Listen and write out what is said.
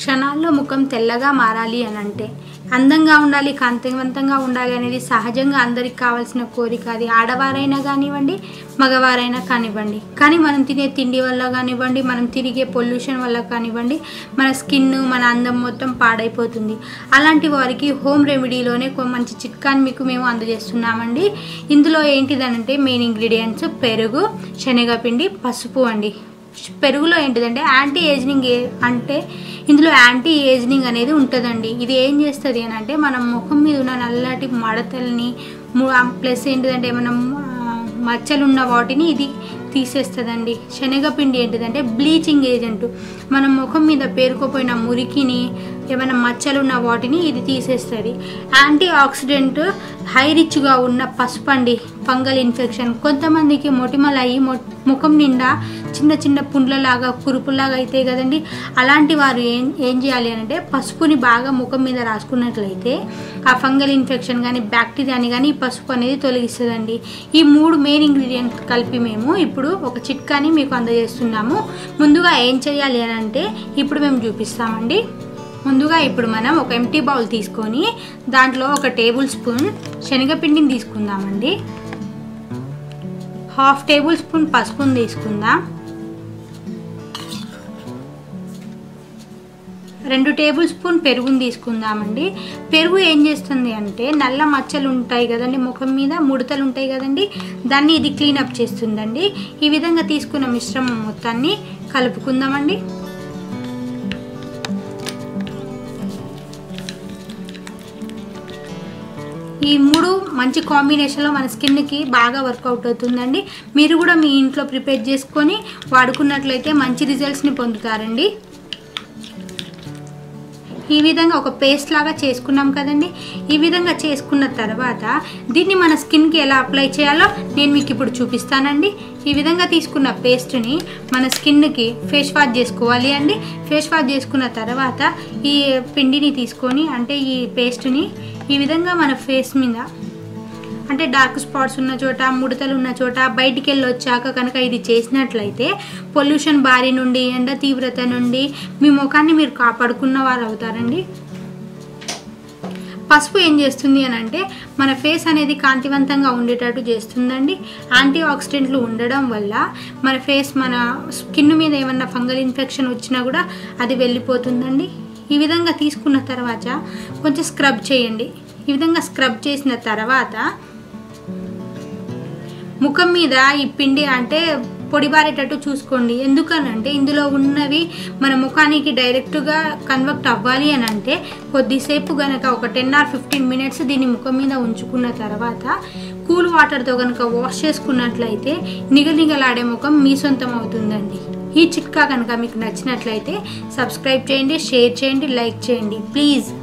క్షణాల్లో ముఖం తెల్లగా మారాలి అని అంటే అందంగా ఉండాలి కాంతివంతంగా ఉండాలి అనేది సహజంగా అందరికి కావాల్సిన కోరిక అది ఆడవారైనా కానివ్వండి మగవారైనా కానివ్వండి కానీ మనం తినే తిండి వల్ల కానివ్వండి మనం తిరిగే పొల్యూషన్ వల్ల కానివ్వండి మన స్కిన్ మన అందం మొత్తం పాడైపోతుంది అలాంటి వారికి హోమ్ రెమెడీలోనే ఒక మంచి చిట్కాని మీకు మేము అందజేస్తున్నామండి ఇందులో ఏంటిదనంటే మెయిన్ ఇంగ్రీడియంట్స్ పెరుగు శనగపిండి పసుపు అండి పెరుగులో ఏంటిదంటే యాంటీ ఏజింగ్ ఏ- అంటే ఇందులో యాంటీ ఏజింగ్ అనేది ఉంటుందండి ఇది ఏం చేస్తుంది అని అంటే మన ముఖం మీద ఉన్న నల్లటి మడతల్ని ప్లస్ ఏంటిదంటే మనం ఆ, మచ్చలు ఉన్న వాటిని ఇది తీసేస్తుందండి శనగపిండి ఏంటిదంటే బ్లీచింగ్ ఏజెంట్ మన ముఖం మీద పేరుకుపోయిన మురికిని ఏమైనా మచ్చలు ఉన్న వాటిని ఇది తీసేస్తుంది యాంటీ ఆక్సిడెంట్ హై రిచ్గా ఉన్న పసుపు అండి ఫంగల్ ఇన్ఫెక్షన్ కొంతమందికి మొటిమలు అయ్యి మొ- ముఖం నిండా చిన్న చిన్న పుండ్లలాగా కురుపులాగా అవుతాయి కదండి అలాంటి వారు ఏం ఏం చేయాలి అని అంటే పసుపుని బాగా ముఖం మీద రాసుకున్నట్లయితే ఆ ఫంగల్ ఇన్ఫెక్షన్ కానీ బ్యాక్టీరియాని కానీ ఈ పసుపు అనేది తొలగిస్తుందండి ఈ మూడు మెయిన్ ఇంగ్రీడియంట్స్ కలిపి మేము ఇప్పుడు ఒక చిట్కాని మీకు అందజేస్తున్నాము ముందుగా ఏం చేయాలి అని అంటే ఇప్పుడు మేము చూపిస్తామండి ముందుగా ఇప్పుడు మనం ఒక ఎంటీ బౌల్ తీసుకొని దాంట్లో ఒక టేబుల్ స్పూన్ శనగపిండిని తీసుకుందామండి హాఫ్ టేబుల్ స్పూన్ పసుపుని తీసుకుందాం రెండు టేబుల్ స్పూన్ పెరుగుని తీసుకుందామండి పెరుగు ఏం చేస్తుంది అంటే నల్ల మచ్చలు ఉంటాయి కదండి ముఖం మీద ముడతలు ఉంటాయి కదండి దాన్ని ఇది క్లీనప్ చేస్తుందండి ఈ విధంగా తీసుకున్న మిశ్రమం మొత్తాన్ని కలుపుకుందామండి ఈ మూడు మంచి కాంబినేషన్లో మన స్కిన్కి బాగా వర్కౌట్ అవుతుందండి మీరు కూడా మీ ఇంట్లో ప్రిపేర్ చేసుకొని వాడుకున్నట్లయితే మంచి రిజల్ట్స్ని పొందుతారండి ఈ విధంగా ఒక పేస్ట్ లాగా చేసుకున్నాం కదండి ఈ విధంగా చేసుకున్న తర్వాత దీన్ని మన స్కిన్కి ఎలా అప్లై చేయాలో నేను మీకు ఇప్పుడు చూపిస్తానండి ఈ విధంగా తీసుకున్న పేస్ట్ని మన స్కిన్కి ఫేస్ వాష్ చేసుకోవాలి అండి ఫేస్ వాష్ చేసుకున్న తర్వాత ఈ పిండిని తీసుకొని అంటే ఈ పేస్ట్ని ఈ విధంగా మన ఫేస్ మీద అంటే డార్క్ స్పాట్స్ ఉన్న చోట ముడతలు ఉన్న చోట బయటికి వెళ్ళి వచ్చాక కనుక ఇది చేసినట్లయితే పొల్యూషన్ బారి నుండి ఎండ తీవ్రత నుండి మీ ముఖాన్ని మీరు కాపాడుకున్న వారు అవుతారండి పసుపు ఏం చేస్తుంది అని అంటే మన ఫేస్ అనేది కాంతివంతంగా ఉండేటట్టు చేస్తుందండి యాంటీ ఆక్సిడెంట్లు ఉండడం వల్ల మన ఫేస్ మన స్కిన్ మీద ఏమన్నా ఫంగల్ ఇన్ఫెక్షన్ వచ్చినా కూడా అది వెళ్ళిపోతుందండి ఈ విధంగా తీసుకున్న తర్వాత కొంచెం స్క్రబ్ చేయండి ఈ విధంగా స్క్రబ్ చేసిన తర్వాత ముఖం మీద ఈ పిండి అంటే పొడిబారేటట్టు చూసుకోండి ఎందుకనంటే ఇందులో ఉన్నవి మన ముఖానికి డైరెక్ట్గా కన్వర్ట్ అవ్వాలి అని అంటే కొద్దిసేపు గనక ఒక టెన్ ఆర్ ఫిఫ్టీన్ మినిట్స్ దీన్ని ముఖం మీద ఉంచుకున్న తర్వాత కూల్ వాటర్తో కనుక వాష్ చేసుకున్నట్లయితే నిగనిగలాడే ముఖం మీ సొంతం అవుతుందండి ఈ చిట్కా కనుక మీకు నచ్చినట్లయితే సబ్స్క్రైబ్ చేయండి షేర్ చేయండి లైక్ చేయండి ప్లీజ్